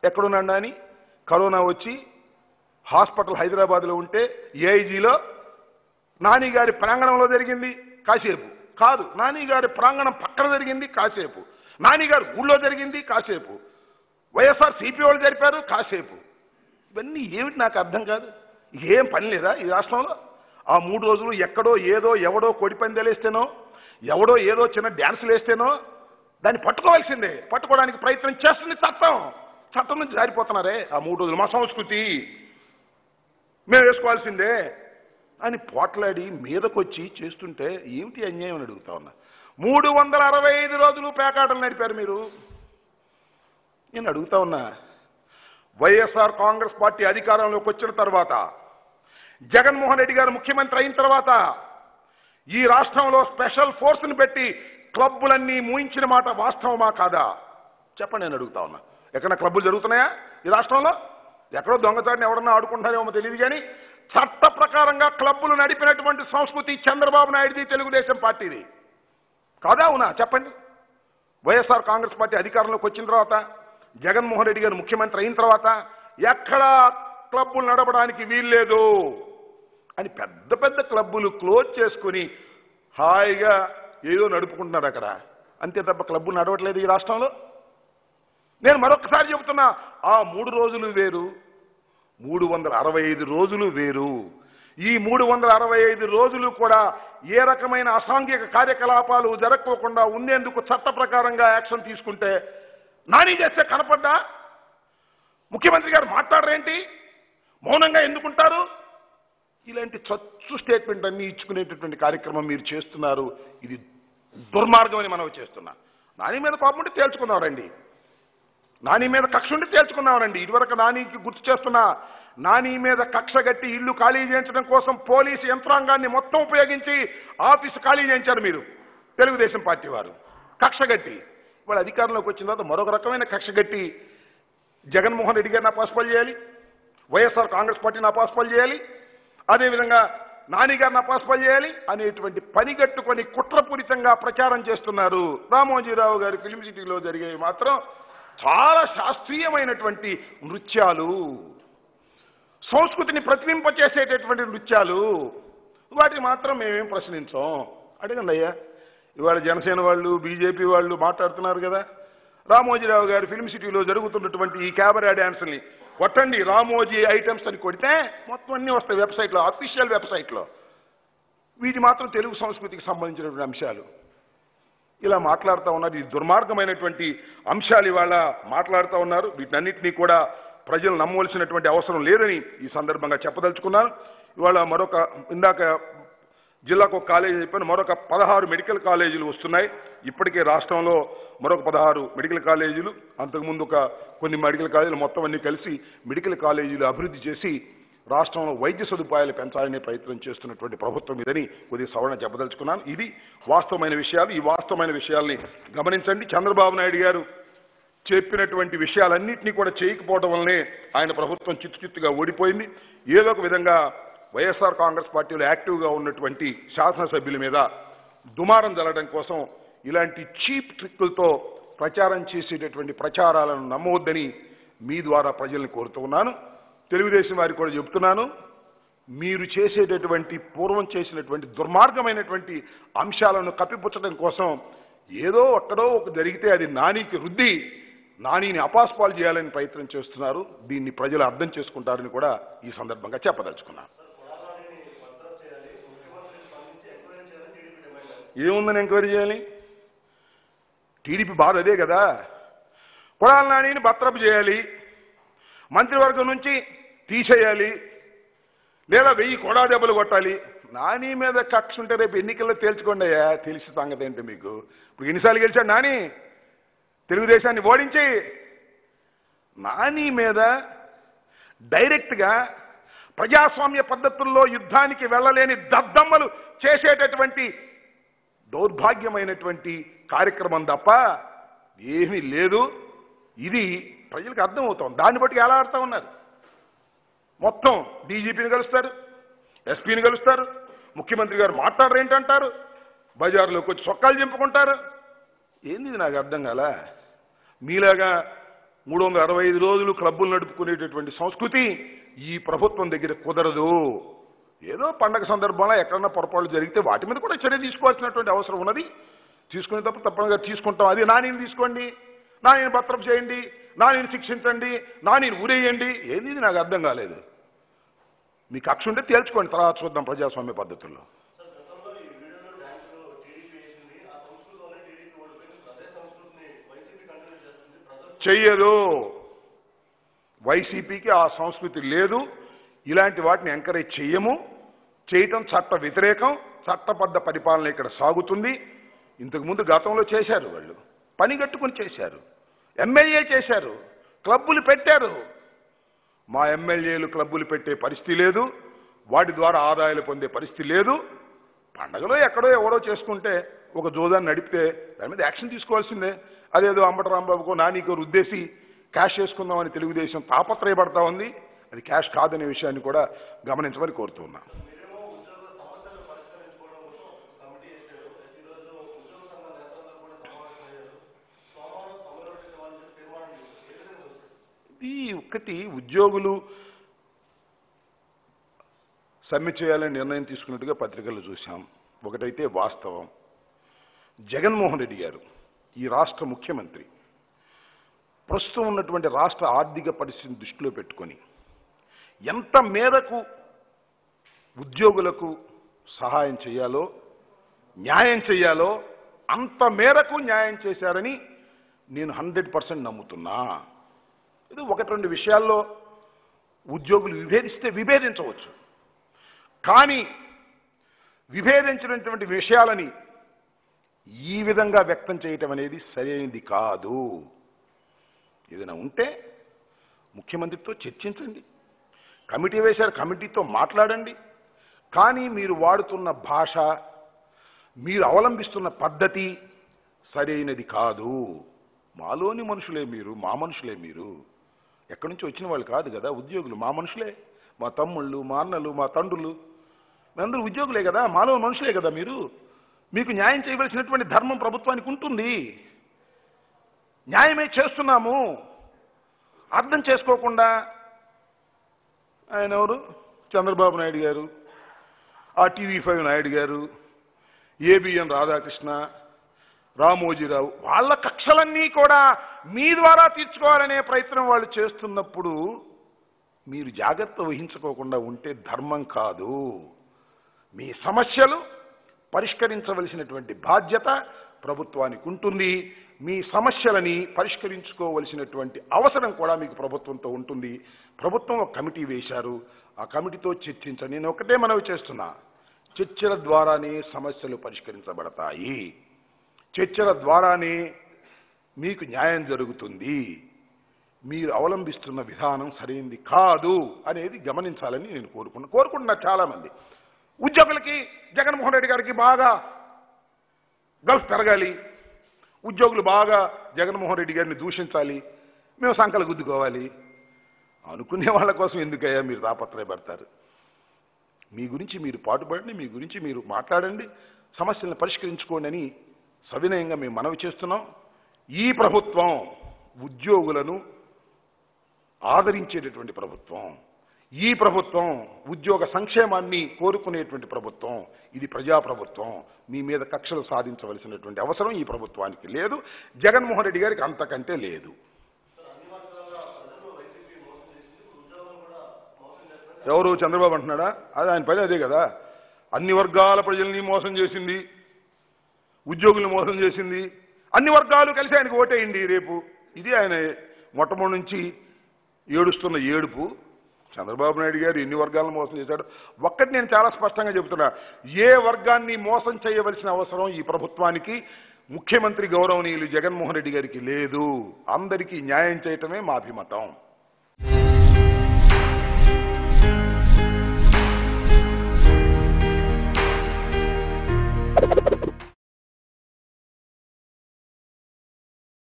ఎక్కడున్నాడు నాని కరోనా వచ్చి హాస్పిటల్ హైదరాబాద్లో ఉంటే ఏఐజీలో నాని గారి ప్రాంగణంలో జరిగింది కాసేపు కాదు నాని గారి ప్రాంగణం పక్కన జరిగింది కాసేపు నాని గారి ఊళ్ళో జరిగింది కాసేపు వైఎస్ఆర్ సిపి వాళ్ళు జరిపారు కాసేపు ఇవన్నీ ఏమిటి నాకు అర్థం కాదు ఏం పని లేదా ఈ రాష్ట్రంలో ఆ మూడు రోజులు ఎక్కడో ఏదో ఎవడో కోడి పందేలేస్తేనో ఎవడో ఏదో చిన్న డ్యాన్సులు వేస్తేనో దాన్ని పట్టుకోవాల్సిందే పట్టుకోవడానికి ప్రయత్నం చేస్తుంది చట్టం చట్టం నుంచి జారిపోతున్నారే ఆ మూడు రోజులు మా సంస్కృతి మేము వేసుకోవాల్సిందే అని పోట్లాడి మీదకొచ్చి చేస్తుంటే ఏమిటి అన్యాయం అని అడుగుతా ఉన్నా మూడు వందల అరవై ఐదు రోజులు పేకాటలు నడిపారు మీరు నేను అడుగుతా ఉన్నా వైఎస్ఆర్ కాంగ్రెస్ పార్టీ అధికారంలోకి వచ్చిన తర్వాత జగన్మోహన్ రెడ్డి గారు ముఖ్యమంత్రి అయిన తర్వాత ఈ రాష్ట్రంలో స్పెషల్ ఫోర్స్ని పెట్టి క్లబ్బులన్నీ మూయించిన మాట వాస్తవమా కాదా చెప్పండి నేను అడుగుతా ఉన్నా ఎక్కడ క్లబ్బులు జరుగుతున్నాయా ఈ రాష్ట్రంలో ఎక్కడో దొంగచాటిని ఎవడన్నా ఆడుకుంటారేమో తెలియదు కానీ చట్ట ప్రకారంగా క్లబ్బులు నడిపినటువంటి సంస్కృతి చంద్రబాబు నాయుడుది తెలుగుదేశం పార్టీది కాదా అవునా చెప్పండి వైఎస్ఆర్ కాంగ్రెస్ పార్టీ అధికారంలోకి వచ్చిన తర్వాత జగన్మోహన్ రెడ్డి గారు ముఖ్యమంత్రి అయిన తర్వాత ఎక్కడా క్లబ్బులు నడపడానికి వీల్లేదు అని పెద్ద పెద్ద క్లబ్బులు క్లోజ్ చేసుకుని హాయిగా ఏదో నడుపుకుంటున్నారు అక్కడ అంతే తప్ప క్లబ్బులు నడవట్లేదు ఈ రాష్ట్రంలో నేను మరొకసారి చెబుతున్నా ఆ మూడు రోజులు వేరు మూడు వందల అరవై ఐదు రోజులు వేరు ఈ మూడు వందల అరవై ఐదు రోజులు కూడా ఏ రకమైన అసాంఘిక కార్యకలాపాలు జరగకోకుండా ఉండేందుకు చట్ట ప్రకారంగా యాక్షన్ తీసుకుంటే నాని చేస్తే కనపడ్డా ముఖ్యమంత్రి గారు మాట్లాడరేంటి మౌనంగా ఎందుకుంటారు ఇలాంటి చచ్చు స్టేట్మెంట్ అన్ని ఇచ్చుకునేటటువంటి కార్యక్రమం మీరు చేస్తున్నారు ఇది దుర్మార్గం అని మనం చేస్తున్నా నాని మీద కోపం ఉంటే తేల్చుకుందాం రండి నాని మీద కక్ష ఉండి తేల్చుకున్నామనండి ఇదివరకు నానికి గుర్తు చేస్తున్నా నాని మీద కక్ష గట్టి ఇల్లు ఖాళీ చేయించడం కోసం పోలీసు యంత్రాంగాన్ని మొత్తం ఉపయోగించి ఆఫీసు ఖాళీ చేయించారు మీరు తెలుగుదేశం పార్టీ వారు కక్ష గట్టి వాళ్ళు అధికారంలోకి వచ్చిన తర్వాత మరొక రకమైన కక్ష గట్టి జగన్మోహన్ రెడ్డి గారిని అపాస్పాలు చేయాలి వైఎస్ఆర్ కాంగ్రెస్ పార్టీని అపాస్పాలు చేయాలి అదేవిధంగా నాని గారిని అపాస్పాలు చేయాలి అనేటువంటి పని కట్టుకొని కుట్రపూరితంగా ప్రచారం చేస్తున్నారు రామోజీరావు గారి ఫిలిం సిటీలో జరిగేవి మాత్రం చాలా శాస్త్రీయమైనటువంటి నృత్యాలు సంస్కృతిని ప్రతిబింపచేసేటటువంటి నృత్యాలు వాటిని మాత్రం మేమేం ప్రశ్నించాం అడగండి అయ్యా ఇవాళ జనసేన వాళ్ళు బీజేపీ వాళ్ళు మాట్లాడుతున్నారు కదా రామోజీరావు గారి ఫిల్మ్ సిటీలో జరుగుతున్నటువంటి ఈ క్యాబరా డ్యాన్స్ని కొట్టండి రామోజీ ఐటమ్స్ అని కొడితే మొత్తం అన్నీ వస్తాయి వెబ్సైట్లో అఫీషియల్ వెబ్సైట్లో వీటి మాత్రం తెలుగు సంస్కృతికి సంబంధించినటువంటి అంశాలు ఇలా మాట్లాడుతూ ఉన్నారు ఇది దుర్మార్గమైనటువంటి అంశాలు ఇవాళ మాట్లాడుతూ ఉన్నారు వీటన్నిటినీ కూడా ప్రజలు నమ్మవలసినటువంటి అవసరం లేదని ఈ సందర్భంగా చెప్పదలుచుకున్నాను ఇవాళ మరొక ఇందాక జిల్లాకు ఒక కాలేజీ చెప్పాను మరొక పదహారు మెడికల్ కాలేజీలు వస్తున్నాయి ఇప్పటికే రాష్ట్రంలో మరొక పదహారు మెడికల్ కాలేజీలు అంతకుముందు ఒక కొన్ని మెడికల్ కాలేజీలు మొత్తం అన్ని కలిసి మెడికల్ కాలేజీలు అభివృద్ధి చేసి రాష్ట్రంలో వైద్య సదుపాయాలు పెంచాలనే ప్రయత్నం చేస్తున్నటువంటి ప్రభుత్వం ఇదని కొద్దిగా సవరణ చెప్పదలుచుకున్నాను ఇది వాస్తవమైన విషయాలు ఈ వాస్తవమైన విషయాల్ని గమనించండి చంద్రబాబు నాయుడు గారు చెప్పినటువంటి విషయాలన్నింటినీ కూడా చేయకపోవడం వల్లనే ఆయన ప్రభుత్వం చిత్తు చిత్తుగా ఓడిపోయింది ఏదో ఒక విధంగా వైఎస్ఆర్ కాంగ్రెస్ పార్టీలో యాక్టివ్గా ఉన్నటువంటి శాసనసభ్యుల మీద దుమారం జరగడం కోసం ఇలాంటి చీప్ ట్రిక్కులతో ప్రచారం చేసేటటువంటి ప్రచారాలను నమ్మవద్దని మీ ద్వారా ప్రజల్ని కోరుతూ ఉన్నాను తెలుగుదేశం వారికి కూడా చెబుతున్నాను మీరు చేసేటటువంటి పూర్వం చేసినటువంటి దుర్మార్గమైనటువంటి అంశాలను కప్పిపుచ్చడం కోసం ఏదో ఒక్కడో ఒక జరిగితే అది నానికి రుద్ది నానిని అపాస్పాలు చేయాలని ప్రయత్నం చేస్తున్నారు దీన్ని ప్రజలు అర్థం చేసుకుంటారని కూడా ఈ సందర్భంగా చెప్పదలుచుకున్నాను ఏముందని ఎంక్వైరీ చేయాలి టీడీపీ బాధ అదే కదా కొడాల నానిని భద్రపు చేయాలి మంత్రివర్గం నుంచి తీసేయాలి లేదా వెయ్యి కొడా దెబ్బలు కొట్టాలి నాని మీద కక్ష ఉంటే రేపు ఎన్నికల్లో తేల్చుకోండి అయ్యా తెలిసి సంగతి ఏంటి మీకు ఇప్పుడు ఎన్నిసార్లు గెలిచాడు నాని తెలుగుదేశాన్ని ఓడించి నాని మీద డైరెక్ట్గా ప్రజాస్వామ్య పద్ధతుల్లో యుద్ధానికి వెళ్ళలేని దద్దమ్మలు చేసేటటువంటి దౌర్భాగ్యమైనటువంటి కార్యక్రమం తప్ప ఏమీ లేదు ఇది ప్రజలకు అర్థమవుతాం దాన్ని బట్టి ఎలా ఆడుతూ ఉన్నారు మొత్తం డీజీపీని కలుస్తారు ఎస్పీని కలుస్తారు ముఖ్యమంత్రి గారు మాట్లాడరు ఏంటంటారు బజార్లోకి వచ్చి సొక్కాలు చింపుకుంటారు ఏంది ఇది నాకు అర్థం కాల మీలాగా మూడు వందల అరవై ఐదు రోజులు క్లబ్బులు నడుపుకునేటటువంటి సంస్కృతి ఈ ప్రభుత్వం దగ్గర కుదరదు ఏదో పండగ సందర్భంలో ఎక్కడన్నా పొరపాట్లు జరిగితే వాటి మీద కూడా చర్య తీసుకోవాల్సినటువంటి అవసరం ఉన్నది తీసుకునే తప్ప తప్పనిగా తీసుకుంటాం అది నానిని తీసుకోండి నానిని భద్రం చేయండి నానిని శిక్షించండి నానిని ఊరేయండి ఏది ఇది నాకు అర్థం కాలేదు మీ కక్ష ఉంటే తేల్చుకోండి తర్వాత చూద్దాం ప్రజాస్వామ్య పద్ధతుల్లో చెయ్యదు వైసీపీకి ఆ సంస్కృతి లేదు ఇలాంటి వాటిని ఎంకరేజ్ చెయ్యము చేయటం చట్ట వ్యతిరేకం చట్టబద్ధ పరిపాలన ఇక్కడ సాగుతుంది ఇంతకుముందు గతంలో చేశారు వాళ్ళు పని కట్టుకుని చేశారు ఎమ్మెల్యే చేశారు క్లబ్బులు పెట్టారు మా ఎమ్మెల్యేలు క్లబ్బులు పెట్టే పరిస్థితి లేదు వాటి ద్వారా ఆదాయాలు పొందే పరిస్థితి లేదు పండగలో ఎక్కడో ఎవరో చేసుకుంటే ఒక జోదాన్ని నడిపితే దాని మీద యాక్షన్ తీసుకోవాల్సిందే అదేదో అంబట రాంబాబుకో నానికో రుద్దేసి క్యాష్ చేసుకుందామని తెలుగుదేశం తాపత్రయపడతా ఉంది అది క్యాష్ కాదనే విషయాన్ని కూడా గమనించమని కోరుతూ ఉన్నా ఈ ఒక్కటి ఉద్యోగులు సమ్మె చేయాలని నిర్ణయం తీసుకున్నట్టుగా పత్రికల్లో చూశాం ఒకటైతే వాస్తవం జగన్మోహన్ రెడ్డి గారు ఈ రాష్ట్ర ముఖ్యమంత్రి ప్రస్తుతం ఉన్నటువంటి రాష్ట్ర ఆర్థిక పరిస్థితిని దృష్టిలో పెట్టుకొని ఎంత మేరకు ఉద్యోగులకు సహాయం చేయాలో న్యాయం చేయాలో అంత మేరకు న్యాయం చేశారని నేను హండ్రెడ్ పర్సెంట్ నమ్ముతున్నా ఇది ఒకటి రెండు విషయాల్లో ఉద్యోగులు విభేదిస్తే విభేదించవచ్చు కానీ విభేదించినటువంటి విషయాలని ఈ విధంగా వ్యక్తం చేయటం అనేది సరైనది కాదు ఏదైనా ఉంటే ముఖ్యమంత్రితో చర్చించండి కమిటీ వేశారు కమిటీతో మాట్లాడండి కానీ మీరు వాడుతున్న భాష మీరు అవలంబిస్తున్న పద్ధతి సరైనది కాదు మాలోని మనుషులే మీరు మా మనుషులే మీరు ఎక్కడి నుంచి వచ్చిన వాళ్ళు కాదు కదా ఉద్యోగులు మా మనుషులే మా తమ్ముళ్ళు మా అన్నలు మా తండ్రులు అందరూ ఉద్యోగులే కదా మాలో మనుషులే కదా మీరు మీకు న్యాయం చేయవలసినటువంటి ధర్మం ప్రభుత్వానికి ఉంటుంది న్యాయమే చేస్తున్నాము అర్థం చేసుకోకుండా ఆయన ఎవరు చంద్రబాబు నాయుడు గారు ఆ టీవీ ఫైవ్ నాయుడు గారు ఏబిఎన్ రాధాకృష్ణ రామోజీరావు వాళ్ళ కక్షలన్నీ కూడా మీ ద్వారా తీర్చుకోవాలనే ప్రయత్నం వాళ్ళు చేస్తున్నప్పుడు మీరు జాగ్రత్త వహించుకోకుండా ఉంటే ధర్మం కాదు మీ సమస్యలు పరిష్కరించవలసినటువంటి బాధ్యత ప్రభుత్వానికి ఉంటుంది మీ సమస్యలని పరిష్కరించుకోవలసినటువంటి అవసరం కూడా మీకు ప్రభుత్వంతో ఉంటుంది ప్రభుత్వం ఒక కమిటీ వేశారు ఆ కమిటీతో చర్చించండి నేను ఒకటే మనవి చేస్తున్నా చర్చల ద్వారానే సమస్యలు పరిష్కరించబడతాయి చర్చల ద్వారానే మీకు న్యాయం జరుగుతుంది మీరు అవలంబిస్తున్న విధానం సరైనది కాదు అనేది గమనించాలని నేను కోరుకున్నా కోరుకుంటున్నా చాలామంది ఉద్యోగులకి జగన్మోహన్ రెడ్డి గారికి బాగా గల్ఫ్ పెరగాలి ఉద్యోగులు బాగా జగన్మోహన్ రెడ్డి గారిని దూషించాలి మేము సంకలు గుద్దుకోవాలి అనుకునే వాళ్ళ కోసం ఎందుకయ్యా మీరు తాపత్రయపడతారు మీ గురించి మీరు పాటుపడండి మీ గురించి మీరు మాట్లాడండి సమస్యలను పరిష్కరించుకోండి అని సవినయంగా మేము మనవి చేస్తున్నాం ఈ ప్రభుత్వం ఉద్యోగులను ఆదరించేటటువంటి ప్రభుత్వం ఈ ప్రభుత్వం ఉద్యోగ సంక్షేమాన్ని కోరుకునేటువంటి ప్రభుత్వం ఇది ప్రజాప్రభుత్వం మీ మీద కక్షలు సాధించవలసినటువంటి అవసరం ఈ ప్రభుత్వానికి లేదు జగన్మోహన్ రెడ్డి గారికి అంతకంటే లేదు ఎవరు చంద్రబాబు అంటున్నాడా అది ఆయన పని అదే కదా అన్ని వర్గాల ప్రజల్ని మోసం చేసింది ఉద్యోగుల్ని మోసం చేసింది అన్ని వర్గాలు కలిసి ఆయనకు ఓటేయండి రేపు ఇది ఆయన మొట్టమొదటి నుంచి ఏడుస్తున్న ఏడుపు చంద్రబాబు నాయుడు గారు ఎన్ని వర్గాలను మోసం చేశాడు ఒక్కటి నేను చాలా స్పష్టంగా చెబుతున్నా ఏ వర్గాన్ని మోసం చేయవలసిన అవసరం ఈ ప్రభుత్వానికి ముఖ్యమంత్రి గౌరవనీయులు జగన్మోహన్ రెడ్డి గారికి లేదు అందరికీ న్యాయం చేయటమే మా అభిమతం